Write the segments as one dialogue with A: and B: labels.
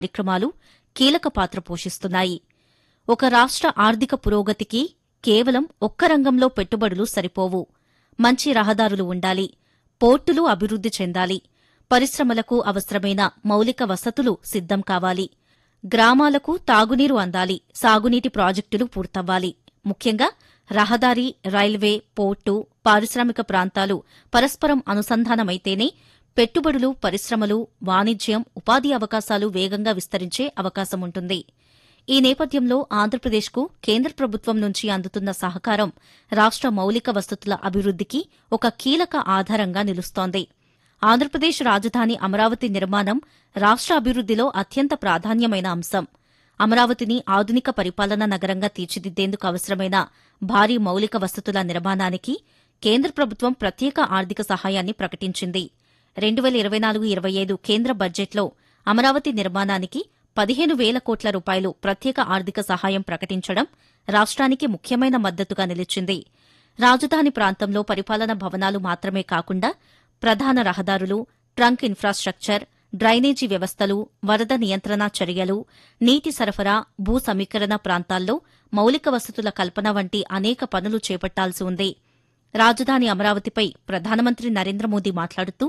A: కార్యక్రమాలు కీలక పాత్ర పోషిస్తున్నాయి ఒక రాష్ట్ర ఆర్థిక పురోగతికి కేవలం ఒక్క రంగంలో పెట్టుబడులు సరిపోవు మంచి రహదారులు ఉండాలి పోర్టులు అభివృద్ది చెందాలి పరిశ్రమలకు అవసరమైన మౌలిక వసతులు సిద్ధం కావాలి గ్రామాలకు తాగునీరు అందాలి సాగునీటి ప్రాజెక్టులు పూర్తవ్వాలి ముఖ్యంగా రహదారి రైల్వే పోర్టు పారిశ్రామిక ప్రాంతాలు పరస్పరం అనుసంధానమైతేనే పెట్టుబడులు పరిశ్రమలు వాణిజ్యం ఉపాధి అవకాశాలు వేగంగా విస్తరించే అవకాశముంటుంది ఈ నేపథ్యంలో ఆంధ్రప్రదేశ్కు కేంద్ర ప్రభుత్వం నుంచి అందుతున్న సహకారం రాష్ట్ర మౌలిక వసతుల అభివృద్దికి ఒక కీలక ఆధారంగా నిలుస్తోంది ఆంధ్రప్రదేశ్ రాజధాని అమరావతి నిర్మాణం రాష్ట్ర అభివృద్దిలో అత్యంత ప్రాధాన్యమైన అంశం అమరావతిని ఆధునిక పరిపాలనా నగరంగా తీర్చిదిద్దేందుకు అవసరమైన భారీ మౌలిక వసతుల నిర్మాణానికి కేంద్ర ప్రభుత్వం ప్రత్యేక ఆర్థిక సహాయాన్ని ప్రకటించింది రెండు వేల ఇరవై నాలుగు ఇరవై ఐదు కేంద్ర బడ్జెట్లో అమరావతి నిర్మాణానికి పదిహేను వేల కోట్ల రూపాయలు ప్రత్యేక ఆర్థిక సహాయం ప్రకటించడం రాష్ట్రానికి ముఖ్యమైన మద్దతుగా నిలిచింది రాజధాని ప్రాంతంలో పరిపాలన భవనాలు మాత్రమే కాకుండా ప్రధాన రహదారులు ట్రంక్ ఇన్ఫ్రాస్ట్రక్చర్ డ్రైనేజీ వ్యవస్థలు వరద నియంత్రణ చర్యలు నీటి సరఫరా భూ సమీకరణ ప్రాంతాల్లో మౌలిక వసతుల కల్పన వంటి అనేక పనులు చేపట్టాల్సి ఉంది రాజధాని అమరావతిపై ప్రధానమంత్రి నరేంద్ర మోదీ మాట్లాడుతూ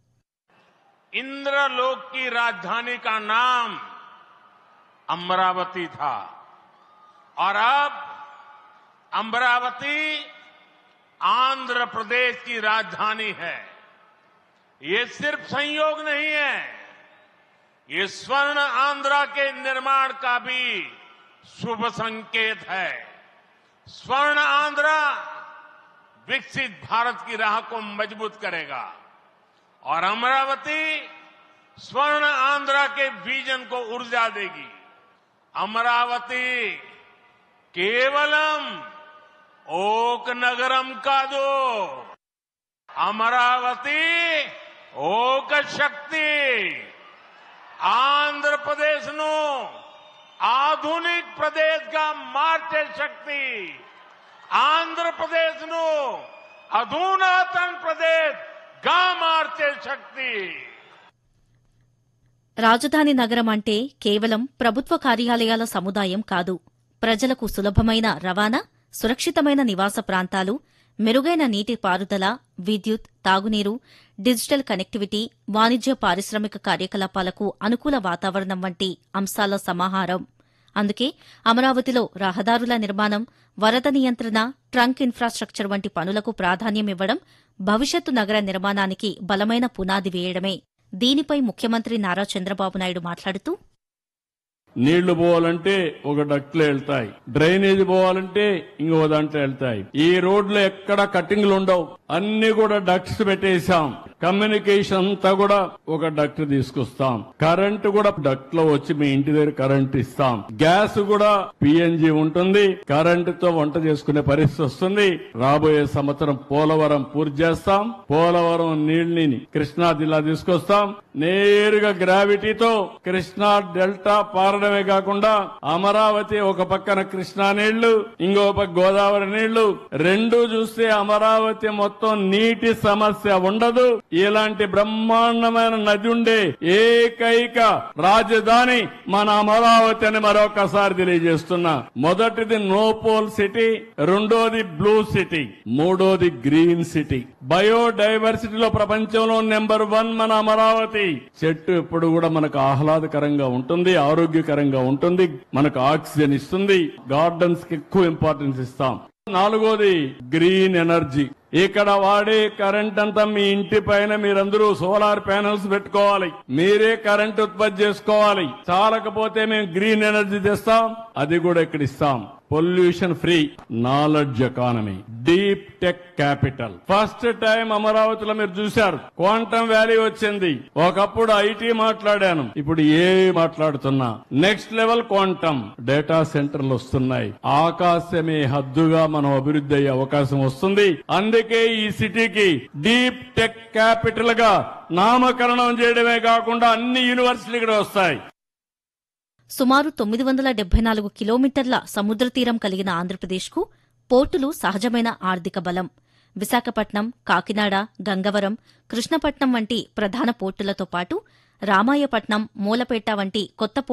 B: इंद्रलोक की राजधानी का नाम अमरावती था और अब अमरावती आंध्र प्रदेश की राजधानी है ये सिर्फ संयोग नहीं है ये स्वर्ण आंध्रा के निर्माण का भी शुभ संकेत है स्वर्ण आंध्रा विकसित भारत की राह को मजबूत करेगा और अमरावती स्वर्ण आंध्रा के विजन को ऊर्जा देगी अमरावती केवलम ओक नगरम का दो अमरावती ओक शक्ति आंध्र प्रदेश नो आधुनिक प्रदेश का मार्चे शक्ति आंध्र प्रदेश नो अधुनातन प्रदेश గా మార్చే శక్తి
A: రాజధాని నగరం అంటే కేవలం ప్రభుత్వ కార్యాలయాల సముదాయం కాదు ప్రజలకు సులభమైన రవాణా సురక్షితమైన నివాస ప్రాంతాలు మెరుగైన నీటి పారుదల విద్యుత్ తాగునీరు డిజిటల్ కనెక్టివిటీ వాణిజ్య పారిశ్రామిక కార్యకలాపాలకు అనుకూల వాతావరణం వంటి అంశాల సమాహారం అందుకే అమరావతిలో రహదారుల నిర్మాణం వరద నియంత్రణ ట్రంక్ ఇన్ఫ్రాస్ట్రక్చర్ వంటి పనులకు ప్రాధాన్యమివ్వడం భవిష్యత్తు నగర నిర్మాణానికి బలమైన పునాది వేయడమే దీనిపై ముఖ్యమంత్రి నారా చంద్రబాబు నాయుడు మాట్లాడుతూ
C: నీళ్లు పోవాలంటే ఒక డక్ట్లో వెళ్తాయి డ్రైనేజ్ పోవాలంటే ఇంకో దాంట్లో వెళ్తాయి ఈ రోడ్లు ఎక్కడ కట్టింగ్లు ఉండవు అన్ని కూడా డక్ట్స్ పెట్టేశాం కమ్యూనికేషన్ అంతా కూడా ఒక డక్ట్ తీసుకొస్తాం కరెంట్ కూడా డక్ట్ లో వచ్చి మీ ఇంటి దగ్గర కరెంట్ ఇస్తాం గ్యాస్ కూడా పిఎన్జి ఉంటుంది కరెంట్ తో వంట చేసుకునే పరిస్థితి వస్తుంది రాబోయే సంవత్సరం పోలవరం పూర్తి చేస్తాం పోలవరం నీళ్ళని కృష్ణా జిల్లా తీసుకొస్తాం నేరుగా గ్రావిటీతో కృష్ణా డెల్టా పారడమే కాకుండా అమరావతి ఒక పక్కన కృష్ణా నీళ్లు ఇంకో పక్క గోదావరి నీళ్లు రెండు చూస్తే అమరావతి మొత్తం నీటి సమస్య ఉండదు ఇలాంటి బ్రహ్మాండమైన నది ఉండే ఏకైక రాజధాని మన అమరావతి అని మరొకసారి తెలియజేస్తున్నా మొదటిది నోపోల్ సిటీ రెండోది బ్లూ సిటీ మూడోది గ్రీన్ సిటీ బయోడైవర్సిటీలో ప్రపంచంలో నెంబర్ వన్ మన అమరావతి చెట్టు ఎప్పుడు కూడా మనకు ఆహ్లాదకరంగా ఉంటుంది ఆరోగ్యకరంగా ఉంటుంది మనకు ఆక్సిజన్ ఇస్తుంది గార్డెన్స్ కి ఎక్కువ ఇంపార్టెన్స్ ఇస్తాం నాలుగోది గ్రీన్ ఎనర్జీ ఇక్కడ వాడే కరెంట్ అంతా మీ ఇంటి పైన మీరందరూ సోలార్ ప్యానెల్స్ పెట్టుకోవాలి మీరే కరెంట్ ఉత్పత్తి చేసుకోవాలి చాలకపోతే మేము గ్రీన్ ఎనర్జీ తెస్తాం అది కూడా ఇక్కడ ఇస్తాం pollution free knowledge economy deep tech capital first time అమరావతిలో మీరు చూశారు క్వాంటమ్ వ్యాలీ వచ్చింది ఒకప్పుడు ఐటీ మాట్లాడాను ఇప్పుడు ఏ మాట్లాడుతున్నా నెక్స్ట్ లెవెల్ క్వాంటమ్ డేటా సెంటర్లు వస్తున్నాయి ఆకాశమే హద్దుగా మనం అభివృద్ధి అయ్యే అవకాశం వస్తుంది అందుకే ఈ సిటీకి డీప్ టెక్ క్యాపిటల్ గా నామకరణం చేయడమే కాకుండా అన్ని యూనివర్సిటీలు ఇక్కడ వస్తాయి
A: సుమారు తొమ్మిది వందల డెబ్బై నాలుగు కిలోమీటర్ల సముద్ర తీరం కలిగిన ఆంధ్రప్రదేశ్కు పోర్టులు సహజమైన ఆర్థిక బలం విశాఖపట్నం కాకినాడ గంగవరం కృష్ణపట్నం వంటి ప్రధాన పోర్టులతో పాటు రామాయపట్నం మూలపేట వంటి కొత్త